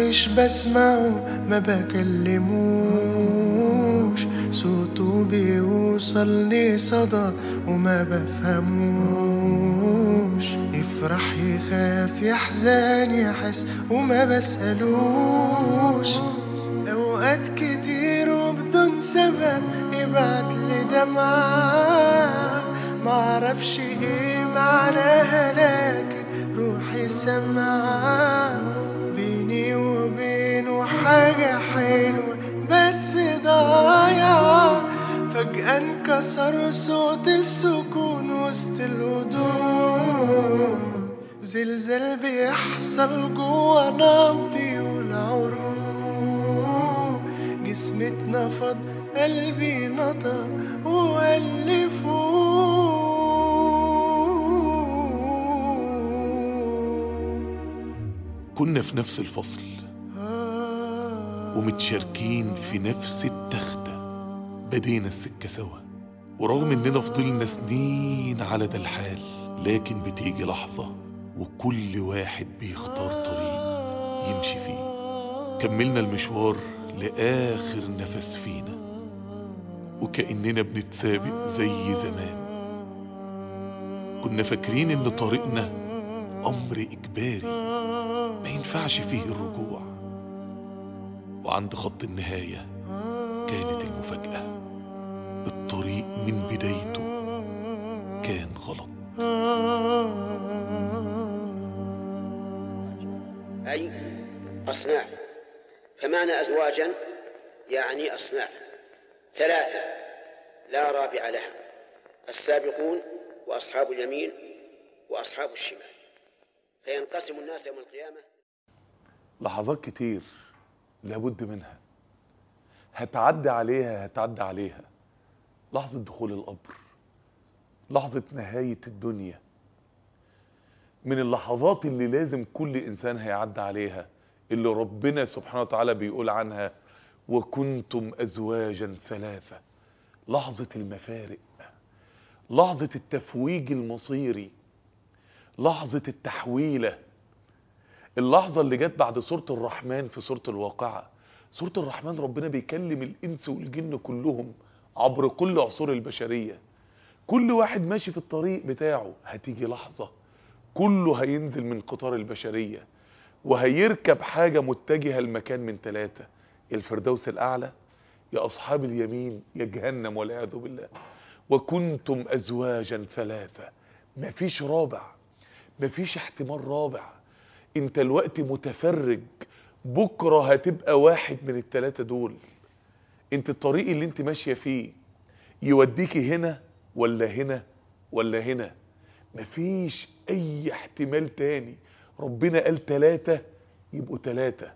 مش بسمعه ما بكلموش صوته بيوصلني صدى وما بفهموش يفرح يخاف يحزن يحس وما بسألوش أوقات كتير وبدون سبب يبعت لي دمعة معرفش ايه معناها لكن روحي سمعة بيني وبينه حاجة حلوة بس ضايعة فجأة انكسر صوت السكون وسط الهدوء زلزال بيحصل جوا نبضي والعروق جسمي اتنفض قلبي نطق وقال لي فوق كنا في نفس الفصل ومتشاركين في نفس التختة بدينا السكة سوا ورغم اننا فضلنا سنين على ده الحال لكن بتيجي لحظة وكل واحد بيختار طريق يمشي فيه كملنا المشوار لآخر نفس فينا وكأننا بنتسابق زي زمان كنا فاكرين ان طريقنا امر اجباري ما ينفعش فيه الرجوع وعند خط النهاية كانت المفاجأة الطريق من بدايته كان غلط أي أصناف فمعنى أزواجا يعني أصناف ثلاثة لا رابع لها السابقون وأصحاب اليمين وأصحاب الشمال فينقسم الناس يوم القيامة لحظات كتير لابد منها هتعدي عليها هتعدي عليها لحظة دخول القبر لحظة نهاية الدنيا من اللحظات اللي لازم كل انسان هيعدي عليها اللي ربنا سبحانه وتعالى بيقول عنها وكنتم ازواجا ثلاثة لحظة المفارق لحظة التفويج المصيري لحظة التحويلة اللحظة اللي جت بعد سورة الرحمن في سورة الواقعة سورة الرحمن ربنا بيكلم الإنس والجن كلهم عبر كل عصور البشرية كل واحد ماشي في الطريق بتاعه هتيجي لحظة كله هينزل من قطار البشرية وهيركب حاجة متجهة لمكان من ثلاثة يا الفردوس الأعلى يا أصحاب اليمين يا جهنم والعياذ بالله وكنتم أزواجا ثلاثة مفيش رابع مفيش احتمال رابع انت الوقت متفرج بكرة هتبقى واحد من التلاتة دول انت الطريق اللي انت ماشية فيه يوديكي هنا ولا هنا ولا هنا مفيش اي احتمال تاني ربنا قال تلاتة يبقوا تلاتة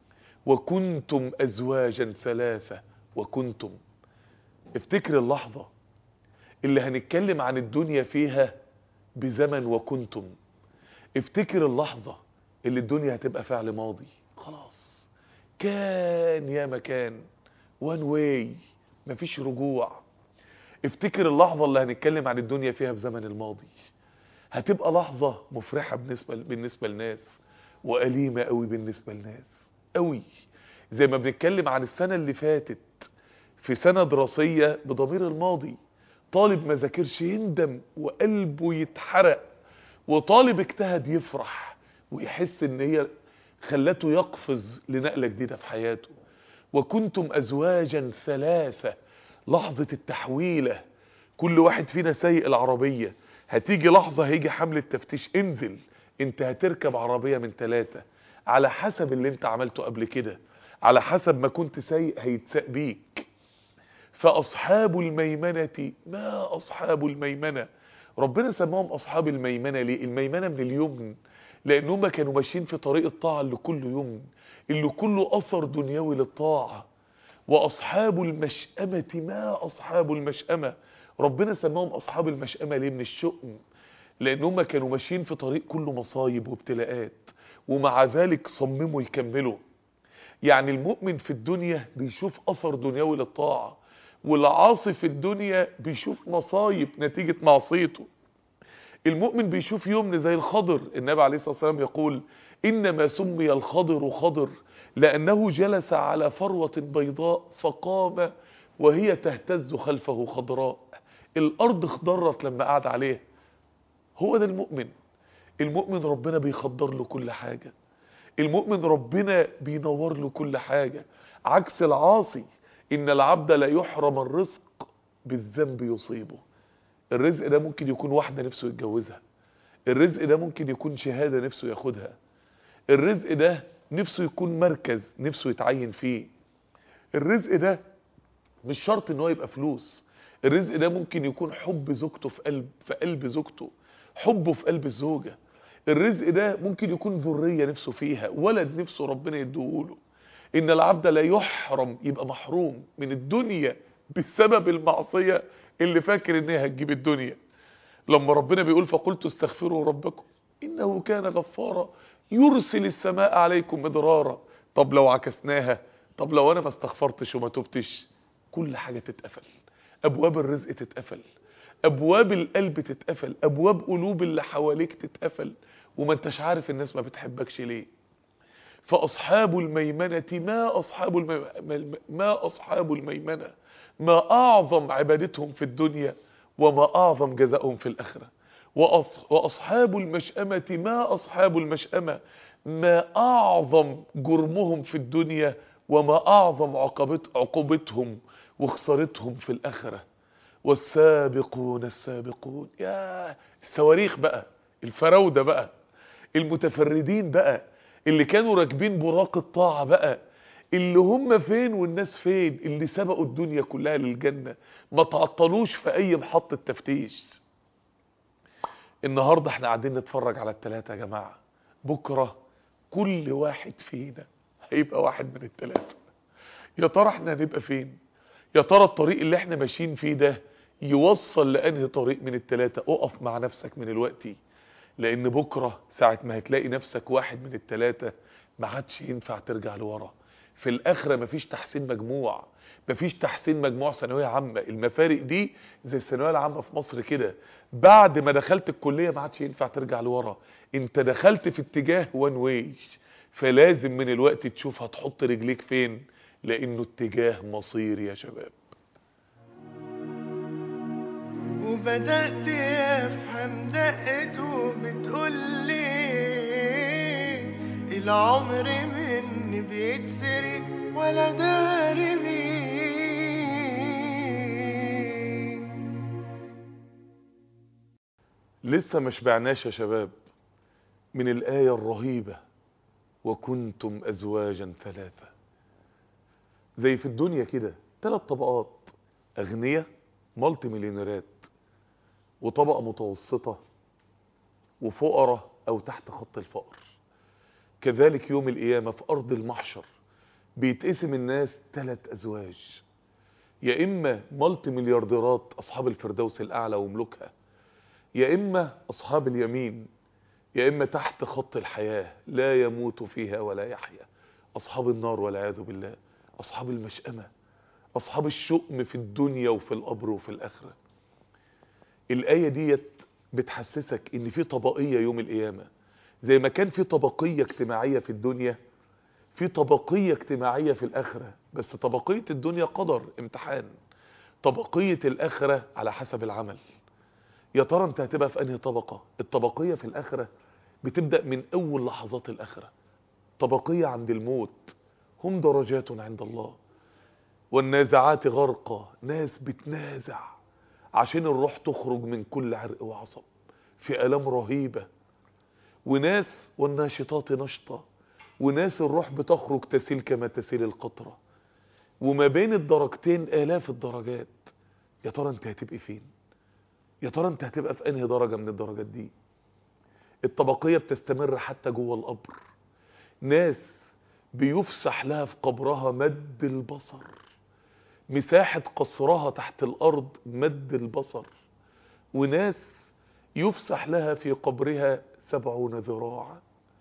وكنتم ازواجا ثلاثة وكنتم افتكر اللحظة اللي هنتكلم عن الدنيا فيها بزمن وكنتم افتكر اللحظة اللي الدنيا هتبقى فعل ماضي خلاص كان يا مكان وان واي مفيش رجوع افتكر اللحظة اللي هنتكلم عن الدنيا فيها بزمن الماضي هتبقى لحظة مفرحة بالنسبة بالنسبة لناس وأليمة قوي بالنسبة لناس قوي زي ما بنتكلم عن السنة اللي فاتت في سنة دراسية بضمير الماضي طالب ما ذاكرش يندم وقلبه يتحرق وطالب اجتهد يفرح ويحس ان هي خلته يقفز لنقلة جديدة في حياته وكنتم ازواجا ثلاثة لحظة التحويلة كل واحد فينا سايق العربية هتيجي لحظة هيجي حملة تفتيش انزل انت هتركب عربية من ثلاثة على حسب اللي انت عملته قبل كده على حسب ما كنت سايق هيتساق بيك فأصحاب الميمنة ما أصحاب الميمنة ربنا سماهم أصحاب الميمنة ليه الميمنة من اليمن لأن هم كانوا ماشيين في طريق الطاعة اللي كله يمن اللي كله أثر دنيوي للطاعة وأصحاب المشأمة ما أصحاب المشأمة ربنا سماهم أصحاب المشأمة ليه من الشؤم لأن هم كانوا ماشيين في طريق كله مصايب وابتلاءات ومع ذلك صمموا يكملوا يعني المؤمن في الدنيا بيشوف أثر دنيوي للطاعة والعاصي في الدنيا بيشوف مصايب نتيجة معصيته المؤمن بيشوف يمن زي الخضر النبي عليه الصلاة والسلام يقول إنما سمي الخضر خضر لأنه جلس على فروة بيضاء فقام وهي تهتز خلفه خضراء الأرض خضرت لما قعد عليها هو ده المؤمن المؤمن ربنا بيخضر له كل حاجة المؤمن ربنا بينور له كل حاجة عكس العاصي إن العبد لا يحرم الرزق بالذنب يصيبه الرزق ده ممكن يكون واحدة نفسه يتجوزها الرزق ده ممكن يكون شهادة نفسه ياخدها الرزق ده نفسه يكون مركز نفسه يتعين فيه الرزق ده مش شرط ان هو يبقى فلوس الرزق ده ممكن يكون حب زوجته في قلب في قلب زوجته حبه في قلب الزوجة الرزق ده ممكن يكون ذرية نفسه فيها ولد نفسه ربنا يديهوله ان العبد لا يحرم يبقى محروم من الدنيا بسبب المعصية اللي فاكر ان هي هتجيب الدنيا لما ربنا بيقول فقلت استغفروا ربكم انه كان غفارا يرسل السماء عليكم مدرارا طب لو عكسناها طب لو انا ما استغفرتش وما تبتش كل حاجة تتقفل ابواب الرزق تتقفل ابواب القلب تتقفل ابواب قلوب اللي حواليك تتقفل وما انتش عارف الناس ما بتحبكش ليه فاصحاب الميمنة ما اصحاب الميمنة ما اصحاب الميمنة ما اعظم عبادتهم في الدنيا وما اعظم جزائهم في الاخره وأصحاب المشأمة ما أصحاب المشأمة ما أعظم جرمهم في الدنيا وما أعظم عقبت عقوبتهم وخسارتهم في الآخرة والسابقون السابقون يا الصواريخ بقى الفراودة بقى المتفردين بقى اللي كانوا راكبين براق الطاعة بقى اللي هم فين والناس فين اللي سبقوا الدنيا كلها للجنة ما تعطلوش في أي محطة تفتيش النهاردة احنا قاعدين نتفرج على التلاتة يا جماعة بكرة كل واحد فينا هيبقى واحد من التلاتة يا ترى احنا هنبقى فين يا ترى الطريق اللي احنا ماشيين فيه ده يوصل لأنهي طريق من التلاتة اقف مع نفسك من الوقت لان بكرة ساعة ما هتلاقي نفسك واحد من التلاتة ما عادش ينفع ترجع لورا في الاخرة مفيش تحسين مجموع مفيش تحسين مجموع ثانويه عامه المفارق دي زي الثانويه العامه في مصر كده بعد ما دخلت الكليه ما عادش ينفع ترجع لورا انت دخلت في اتجاه وان واي فلازم من الوقت تشوف هتحط رجليك فين لانه اتجاه مصير يا شباب وبدأت أفهم دقته بتقول لي العمر مني بيتسرق ولا داري بيه لسه ما شبعناش يا شباب من الآية الرهيبة وكنتم أزواجا ثلاثة زي في الدنيا كده ثلاث طبقات أغنياء مالتي مليونيرات وطبقة متوسطة وفقراء أو تحت خط الفقر كذلك يوم القيامة في أرض المحشر بيتقسم الناس ثلاث أزواج يا إما مالتي مليارديرات أصحاب الفردوس الأعلى وملوكها يا إما أصحاب اليمين يا إما تحت خط الحياة لا يموت فيها ولا يحيا أصحاب النار والعياذ بالله أصحاب المشأمة أصحاب الشؤم في الدنيا وفي القبر وفي الآخرة الآية ديت بتحسسك إن في طبقية يوم القيامة زي ما كان في طبقية اجتماعية في الدنيا في طبقية اجتماعية في الآخرة بس طبقية الدنيا قدر امتحان طبقية الآخرة على حسب العمل يا ترى انت هتبقى في انهي طبقة الطبقية في الآخرة بتبدأ من أول لحظات الآخرة طبقية عند الموت هم درجات عند الله والنازعات غرقا ناس بتنازع عشان الروح تخرج من كل عرق وعصب في ألام رهيبة وناس والناشطات نشطة وناس الروح بتخرج تسيل كما تسيل القطرة وما بين الدرجتين آلاف الدرجات يا ترى انت هتبقى فين يا ترى انت هتبقى في انهي درجة من الدرجات دي الطبقية بتستمر حتى جوه القبر ناس بيفسح لها في قبرها مد البصر مساحة قصرها تحت الأرض مد البصر وناس يفسح لها في قبرها سبعون ذراعا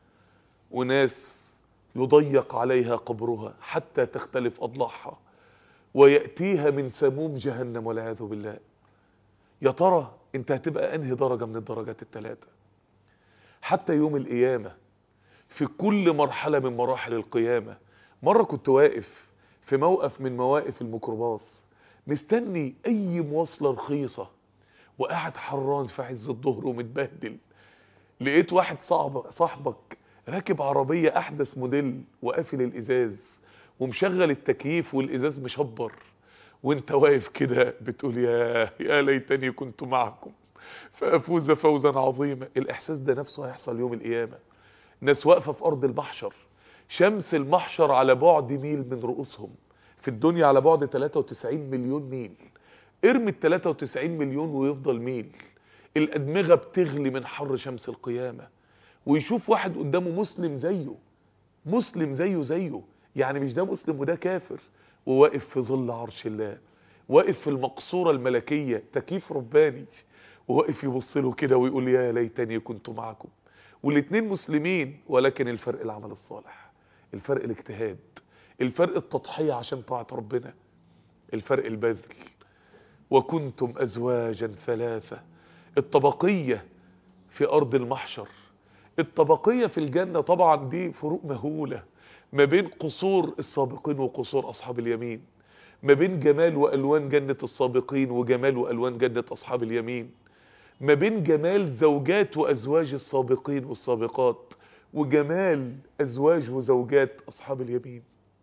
وناس يضيق عليها قبرها حتى تختلف أضلاعها ويأتيها من سموم جهنم والعياذ بالله يا ترى انت هتبقى انهي درجة من الدرجات الثلاثة حتى يوم القيامة في كل مرحلة من مراحل القيامة مرة كنت واقف في موقف من مواقف الميكروباص مستني اي مواصلة رخيصة وقاعد حران في عز الظهر ومتبهدل لقيت واحد صاحب صاحبك راكب عربية احدث موديل وقافل الازاز ومشغل التكييف والازاز مشبر وانت واقف كده بتقول يا يا ليتني كنت معكم فافوز فوزا عظيما الاحساس ده نفسه هيحصل يوم القيامة ناس واقفة في ارض المحشر شمس المحشر على بعد ميل من رؤوسهم في الدنيا على بعد 93 مليون ميل ارمي ال 93 مليون ويفضل ميل الادمغة بتغلي من حر شمس القيامة ويشوف واحد قدامه مسلم زيه مسلم زيه زيه يعني مش ده مسلم وده كافر وواقف في ظل عرش الله واقف في المقصورة الملكية تكييف رباني وواقف يبص له كده ويقول يا ليتني كنت معكم والاتنين مسلمين ولكن الفرق العمل الصالح الفرق الاجتهاد الفرق التضحية عشان طاعة ربنا الفرق البذل وكنتم أزواجا ثلاثة الطبقية في أرض المحشر الطبقية في الجنة طبعا دي فروق مهولة ما بين قصور السابقين وقصور أصحاب اليمين ما بين جمال وألوان جنة السابقين وجمال وألوان جنة أصحاب اليمين ما بين جمال زوجات وأزواج السابقين والسابقات وجمال أزواج وزوجات أصحاب اليمين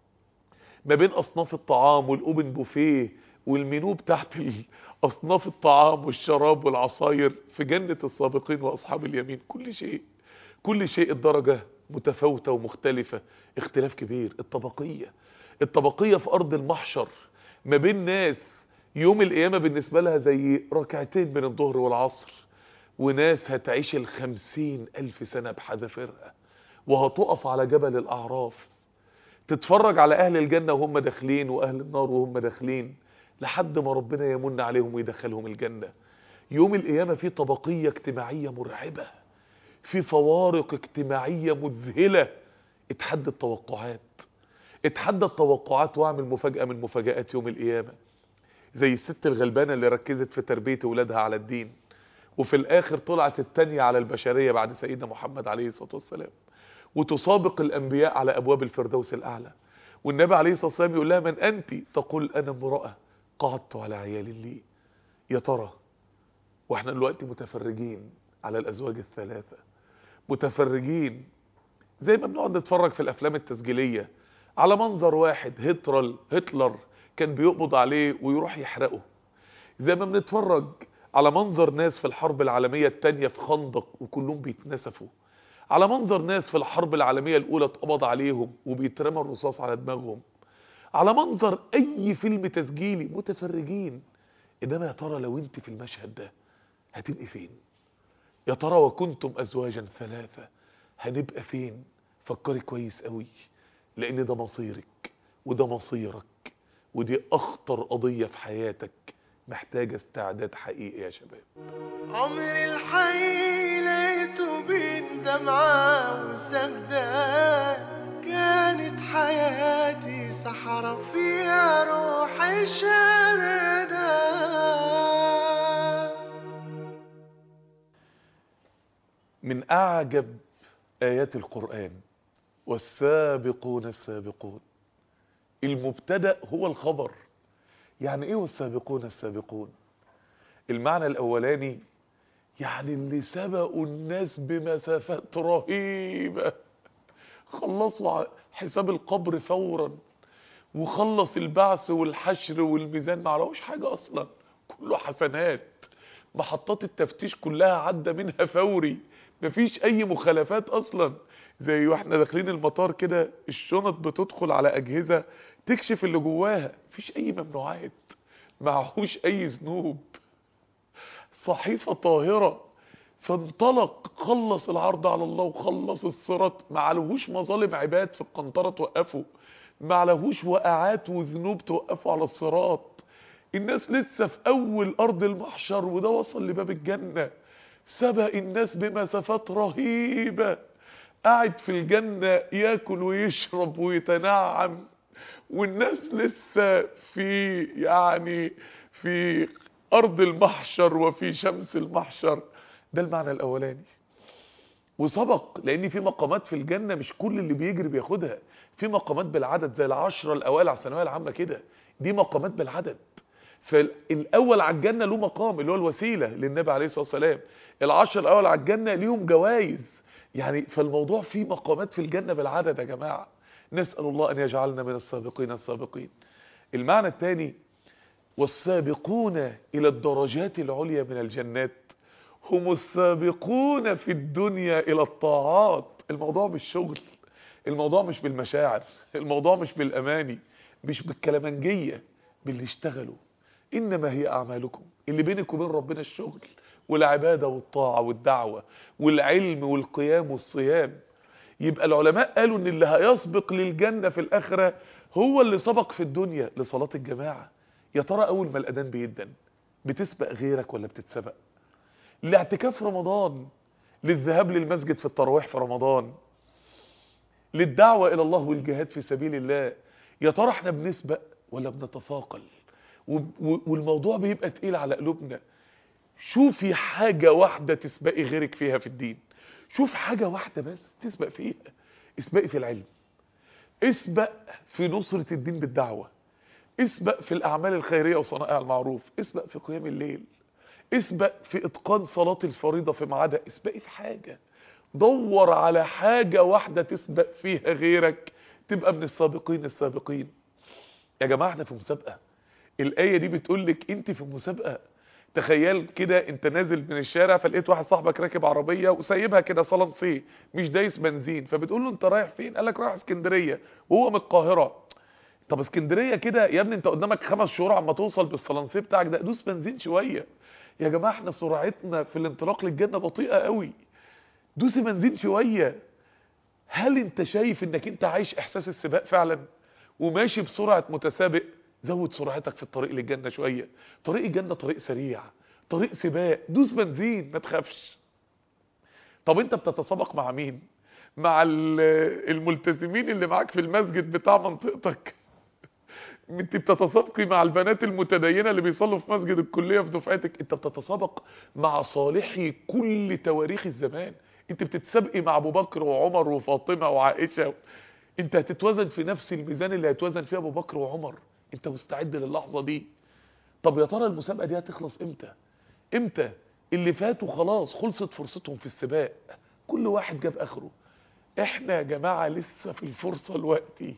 ما بين أصناف الطعام والأوبن بوفيه والمنيو بتاعت أصناف الطعام والشراب والعصاير في جنة السابقين وأصحاب اليمين كل شيء كل شيء الدرجة متفاوتة ومختلفة اختلاف كبير الطبقية الطبقية في أرض المحشر ما بين ناس يوم القيامة بالنسبة لها زي ركعتين من الظهر والعصر وناس هتعيش الخمسين ألف سنة بحذافيرها وهتقف على جبل الأعراف تتفرج على أهل الجنة وهم داخلين وأهل النار وهم داخلين لحد ما ربنا يمن عليهم ويدخلهم الجنة يوم القيامة في طبقية اجتماعية مرعبة في فوارق اجتماعية مذهلة اتحدى التوقعات اتحدى التوقعات واعمل مفاجأة من مفاجآت يوم القيامة زي الست الغلبانة اللي ركزت في تربية ولادها على الدين وفي الاخر طلعت التانية على البشرية بعد سيدنا محمد عليه الصلاة والسلام وتسابق الانبياء على ابواب الفردوس الاعلى والنبي عليه الصلاة والسلام يقول لها من انت تقول انا امرأة قعدت على عيال لي يا ترى واحنا دلوقتي متفرجين على الازواج الثلاثة متفرجين زي ما بنقعد نتفرج في الافلام التسجيلية على منظر واحد هترل هتلر كان بيقبض عليه ويروح يحرقه زي ما بنتفرج على منظر ناس في الحرب العالمية التانية في خندق وكلهم بيتنسفوا على منظر ناس في الحرب العالمية الأولى اتقبض عليهم وبيترمى الرصاص على دماغهم على منظر أي فيلم تسجيلي متفرجين إنما يا ترى لو أنت في المشهد ده هتبقي فين يا ترى وكنتم أزواجا ثلاثة هنبقى فين فكري كويس قوي لأن ده مصيرك وده مصيرك ودي أخطر قضية في حياتك محتاجة استعداد حقيقي يا شباب عمر الحي لقيته بين دمعة وسجدة كانت حياتي صحرا فيها روحي شاردة من أعجب آيات القرآن والسابقون السابقون المبتدأ هو الخبر يعني ايه والسابقون السابقون المعنى الاولاني يعني اللي سبقوا الناس بمسافات رهيبة خلصوا حساب القبر فورا وخلص البعث والحشر والميزان ما علوش حاجة اصلا كله حسنات محطات التفتيش كلها عدى منها فوري مفيش اي مخالفات اصلا زي واحنا داخلين المطار كده الشنط بتدخل على اجهزة تكشف اللي جواها مفيش اي ممنوعات معهوش اي ذنوب صحيفة طاهرة فانطلق خلص العرض على الله وخلص الصراط ما عليهوش مظالم عباد في القنطرة توقفوا ما عليهوش وقعات وذنوب توقفوا على الصراط الناس لسه في اول ارض المحشر وده وصل لباب الجنة سبق الناس بمسافات رهيبة قاعد في الجنة ياكل ويشرب ويتنعم والناس لسه في يعني في ارض المحشر وفي شمس المحشر ده المعنى الاولاني وسبق لان في مقامات في الجنه مش كل اللي بيجري بياخدها في مقامات بالعدد زي العشره الاوائل على الثانويه العامه كده دي مقامات بالعدد فالاول على الجنه له مقام اللي هو الوسيله للنبي عليه الصلاه والسلام العشر الاول على الجنه ليهم جوائز يعني فالموضوع فيه مقامات في الجنه بالعدد يا جماعه نسال الله ان يجعلنا من السابقين السابقين المعنى الثاني والسابقون الى الدرجات العليا من الجنات هم السابقون في الدنيا الى الطاعات الموضوع مش شغل الموضوع مش بالمشاعر الموضوع مش بالاماني مش بالكلامنجيه باللي اشتغلوا انما هي اعمالكم اللي بينك وبين ربنا الشغل والعباده والطاعه والدعوه والعلم والقيام والصيام يبقى العلماء قالوا ان اللي هيسبق للجنه في الاخره هو اللي سبق في الدنيا لصلاه الجماعه يا ترى اول ما الاذان بيدن بتسبق غيرك ولا بتتسبق لاعتكاف رمضان للذهاب للمسجد في التراويح في رمضان للدعوة إلى الله والجهاد في سبيل الله يا ترى احنا بنسبق ولا بنتثاقل والموضوع بيبقى تقيل على قلوبنا شوفي حاجة واحدة تسبقي غيرك فيها في الدين شوف حاجة واحدة بس تسبق فيها اسبقي في العلم اسبق في نصرة الدين بالدعوة اسبق في الأعمال الخيرية وصنائع المعروف اسبق في قيام الليل اسبق في اتقان صلاة الفريضة في ميعادها اسبقي في حاجة دور على حاجة واحدة تسبق فيها غيرك تبقى من السابقين السابقين يا جماعة احنا في مسابقة الآية دي بتقول لك انت في مسابقة تخيل كده انت نازل من الشارع فلقيت واحد صاحبك راكب عربية وسايبها كده صلنسيه مش دايس بنزين فبتقول له انت رايح فين قال لك رايح اسكندرية وهو من القاهرة طب اسكندرية كده يا ابني انت قدامك خمس شهور عما توصل بالصلنسيه بتاعك ده دوس بنزين شوية يا جماعة احنا سرعتنا في الانطلاق للجنة بطيئة قوي دوسي بنزين شوية هل انت شايف انك انت عايش احساس السباق فعلا وماشي بسرعة متسابق زود سرعتك في الطريق للجنة شوية طريق الجنة طريق سريع طريق سباق دوس بنزين ما تخافش طب انت بتتسابق مع مين مع الملتزمين اللي معاك في المسجد بتاع منطقتك انت بتتسابقي مع البنات المتدينه اللي بيصلوا في مسجد الكليه في دفعتك انت بتتسابق مع صالحي كل تواريخ الزمان انت بتتسابقي مع ابو بكر وعمر وفاطمه وعائشه انت هتتوزن في نفس الميزان اللي هيتوزن فيه ابو بكر وعمر انت مستعد للحظه دي طب يا ترى المسابقه دي هتخلص امتى امتى اللي فاتوا خلاص خلصت فرصتهم في السباق كل واحد جاب اخره احنا يا جماعه لسه في الفرصه الوقتي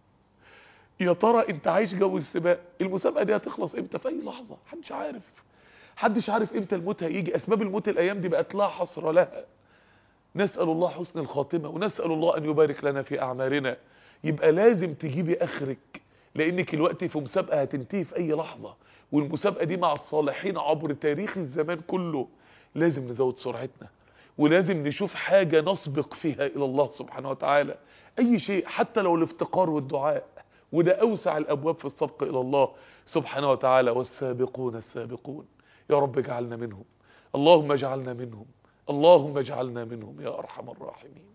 يا ترى انت عايش جو السباق المسابقه دي هتخلص امتى في اي لحظه محدش عارف محدش عارف امتى الموت هيجي اسباب الموت الايام دي بقت لا حصر لها نسال الله حسن الخاتمه ونسال الله ان يبارك لنا في اعمارنا يبقى لازم تجيبي اخرك لانك الوقت في مسابقه هتنتهي في اي لحظه والمسابقه دي مع الصالحين عبر تاريخ الزمان كله لازم نزود سرعتنا ولازم نشوف حاجه نسبق فيها الى الله سبحانه وتعالى اي شيء حتى لو الافتقار والدعاء وده أوسع الأبواب في السبق إلى الله سبحانه وتعالى والسابقون السابقون يا رب اجعلنا منهم اللهم اجعلنا منهم اللهم اجعلنا منهم يا أرحم الراحمين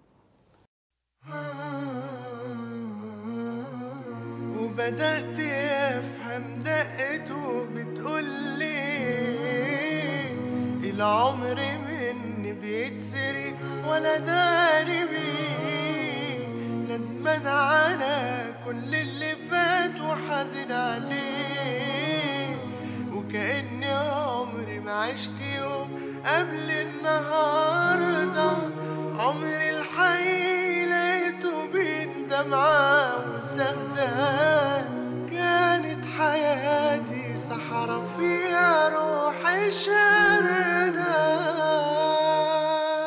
وبدأت أفهم دقته بتقول لي العمر مني بيتسري ولا داري بيه ندمان على كل اللي فات وحزن عليه وكأني عمري ما عشت يوم قبل النهاردة عمري الحقيقي لقيته بين دمعة وسخدة